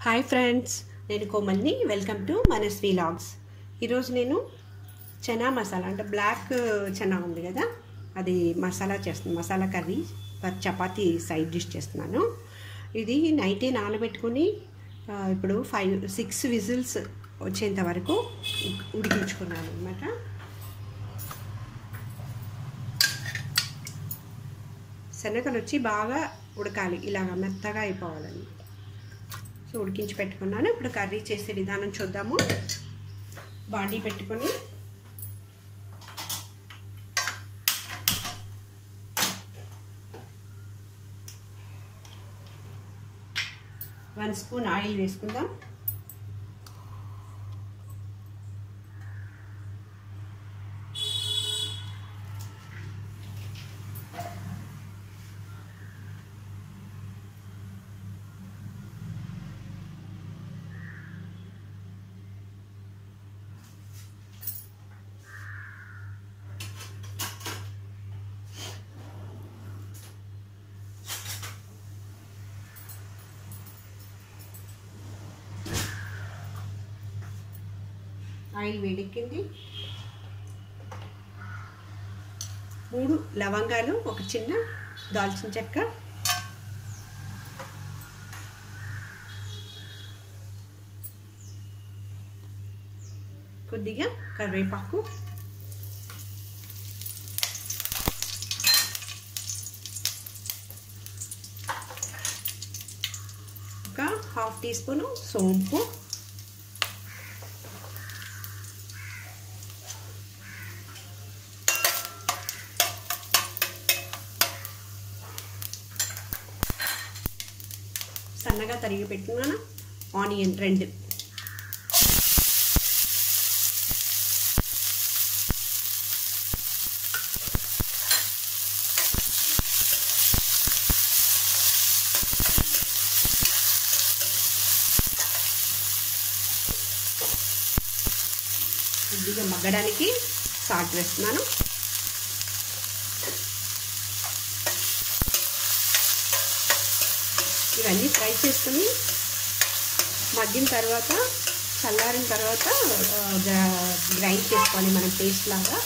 hi friends నేను కోమల్ని welcome to Manas logs ఈరోజు నేను చనా మసాలా అంటే బ్లాక్ చనా ఉంది కదా అది మసాలా చేస్తున్నాను masala curry for chapati side dish చేస్తున్నాను ఇది నైటే నానబెట్టుకుని ఆ, ఇప్పుడు ఫైవ్ సిక్స్ విజిల్స్ వచ్చేంత వరకు ఉడికించుకున్నాను అనమాట శనగలు వచ్చి బాగా ఉడకాలి ఇలాగ మెత్తగా అయిపోవాలని సో ఉడికించి పెట్టుకున్నాను ఇప్పుడు కర్రీ చేసే విధానం చూద్దాము బాండీ పెట్టుకొని వన్ స్పూన్ ఆయిల్ వేసుకుందాం ఆయిల్ వేడెక్కింది మూడు లవంగాలు ఒక చిన్న దాల్చిన చెక్క కొద్దిగా కరివేపాకు ఒక హాఫ్ టీ స్పూను సోంపు సన్నగా తరిగి పెట్టుకున్నాను ఆనియన్ రెండు కొద్దిగా మగ్గడానికి సాల్ట్ వేస్తున్నాను ఇవన్నీ ఫ్రై చేసుకుని మగ్గిన తర్వాత చల్లారిన తర్వాత గ్రైండ్ చేసుకోవాలి మనం పేస్ట్ లాగా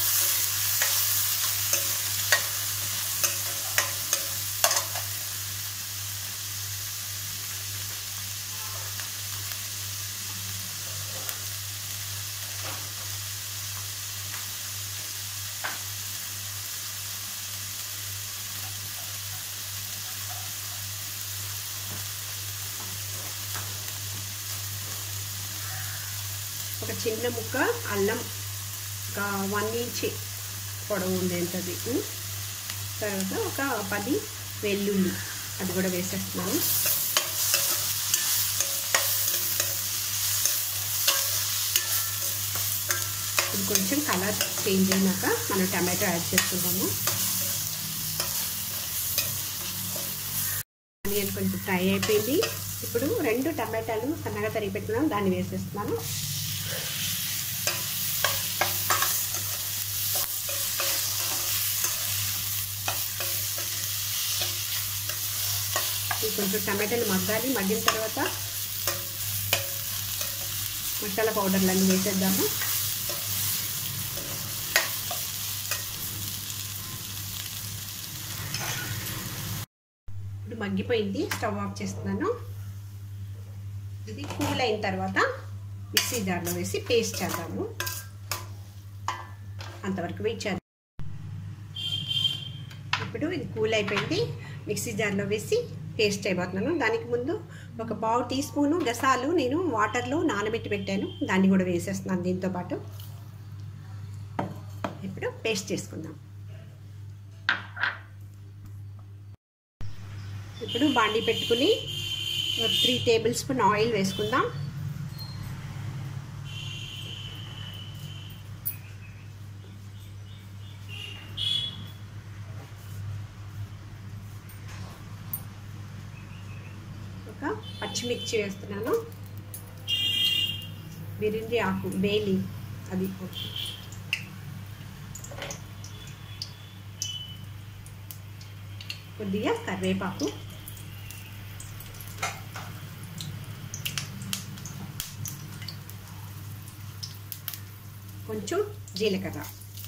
ఒక చిన్న ముక్క అల్లం ఒక వన్ ఇంచ్ పొడవు ఉండేంతది తర్వాత ఒక పది వెల్లుల్లి అది కూడా వేసేస్తున్నాను ఇది కొంచెం కలర్ చేంజ్ అయినాక మనం టమాటో యాడ్ చేసుకుందాము ఆనియన్ కొంచెం ఫ్రై అయిపోయింది ఇప్పుడు రెండు టమాటాలు సన్నగా తరిగి పెట్టుకున్నాం దాన్ని వేసేస్తున్నాను కొంచెం టమాటాలు మగ్గాలి మగ్గిన తర్వాత మసాలా పౌడర్లన్నీ వేసేద్దాము ఇప్పుడు మగ్గిపోయింది స్టవ్ ఆఫ్ చేస్తున్నాను ఇది కూల్ అయిన తర్వాత మిక్సీ జార్లో వేసి పేస్ట్ చేద్దాము అంతవరకు వెయిట్ చేద్దాం ఇప్పుడు ఇది కూల్ అయిపోయింది మిక్సీ జార్లో వేసి పేస్ట్ అయిపోతున్నాను దానికి ముందు ఒక పావు టీ స్పూను గసాలు నేను వాటర్లో నానబెట్టి పెట్టాను దాన్ని కూడా వేసేస్తున్నాను దీంతో పాటు ఇప్పుడు పేస్ట్ చేసుకుందాం ఇప్పుడు బాండి పెట్టుకుని త్రీ టేబుల్ స్పూన్ ఆయిల్ వేసుకుందాం ఒక పచ్చిమిర్చి వేస్తున్నాను బిరింది ఆకు బేలి అది కొద్దిగా కరివేపాకు కొంచెం జీలకర్ర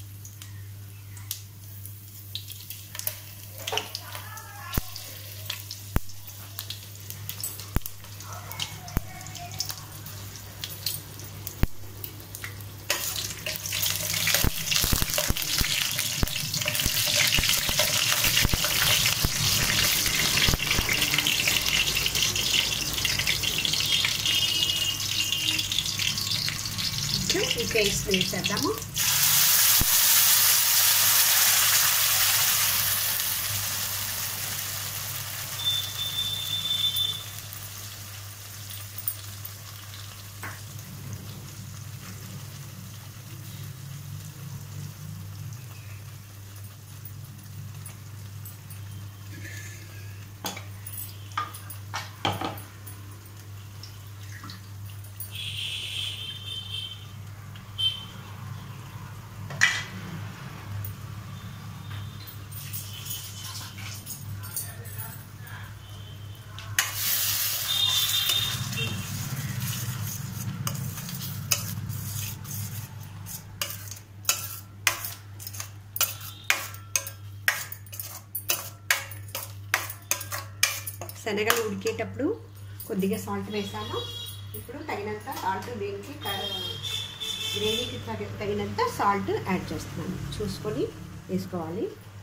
కొంచెం ఈ పేస్ట్ వేసేద్దాము శనగలు ఉడికేటప్పుడు కొద్దిగా సాల్ట్ వేసాను ఇప్పుడు తగినంత సాల్ట్ దీనికి గ్రేవీకి తగి- తగినంత సాల్ట్ యాడ్ చేస్తున్నాను చూసుకొని వేసుకోవాలి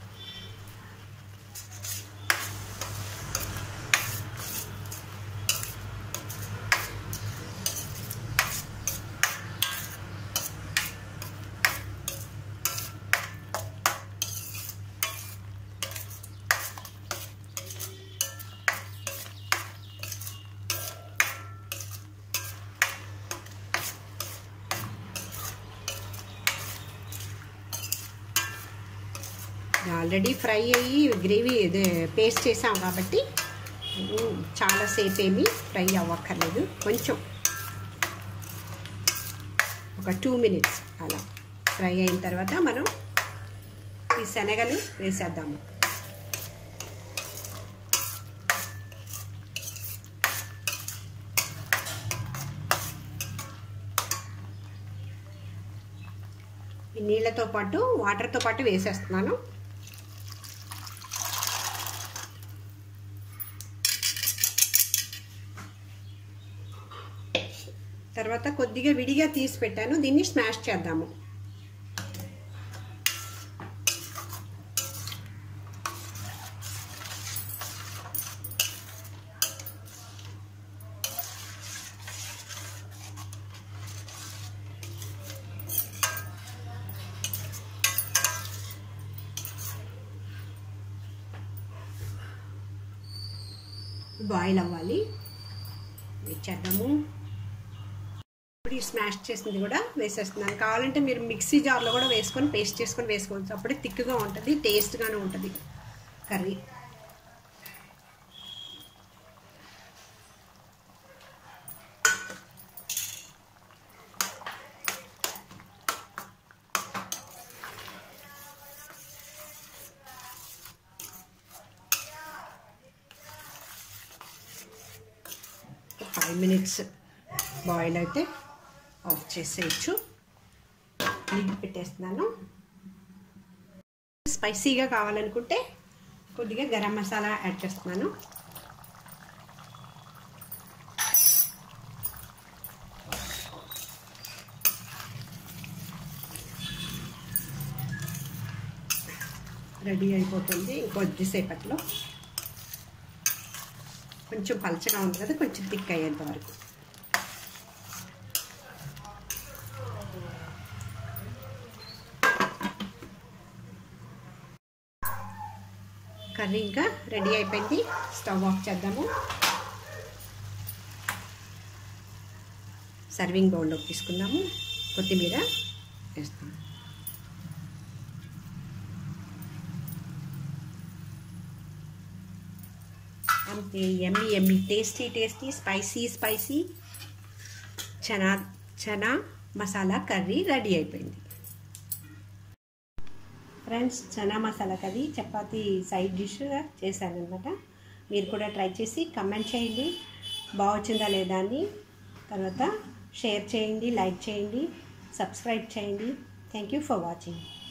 ఆల్రెడీ ఫ్రై అయ్యి గ్రేవీ ఇదే పేస్ట్ చేసాం కాబట్టి ఉమ్, చాలాసేపు ఏమీ ఫ్రై అవ్వక్కర్లేదు కొంచెం ఒక టూ మినిట్స్ అలా ఫ్రై అయిన తర్వాత మనం ఈ శనగలు వేసేద్దాము ఈ నీళ్ళతో పాటు వాటర్తో పాటు వేసేస్తున్నాను తర్వాత కొద్దిగా విడిగా తీసి పెట్టాను దీన్ని స్మాష్ చేద్దాము బాయిల్ అవ్వాలి ఇచ్చేద్దాము ఇప్పుడు ఈ స్మాష్ చేసింది కూడా వేసేస్తున్నాను కావాలంటే మీరు మిక్సీ జార్లో కూడా వేసుకొని పేస్ట్ చేసుకొని వేసుకోవచ్చు అప్పుడే థిక్గా ఉంటుంది టేస్ట్గానే ఉంటుంది కర్రీ ఫైవ్ మినిట్స్ బాయిల్ అయితే ఆఫ్ చేసేయచ్చు లిడ్ పెట్టేస్తున్నాను స్పైసీగా కావాలనుకుంటే కొద్దిగా గరం మసాలా యాడ్ చేస్తున్నాను రెడీ అయిపోతుంది కొద్దిసేపట్లో కొంచెం పలచగా ఉంది కదా కొంచెం థిక్ అయ్యేంత వరకు కర్రీ ఇంకా రెడీ అయిపోయింది స్టవ్ ఆఫ్ చేద్దాము సర్వింగ్ బౌల్లోకి తీసుకుందాము కొత్తిమీర వేస్తాము అంతే yummy yummy tasty tasty spicy spicy chana chana masala curry ready అయిపోయింది friends chana masala curry chapati side డిష్గా చేశానమాట మీరు కూడా ట్రై చేసి కమెంట్ చేయండి బాగొచ్చిందా లేదా అని తర్వాత షేర్ చేయండి లైక్ చేయండి సబ్స్క్రైబ్ చేయండి థ్యాంక్ యూ ఫర్ వాచింగ్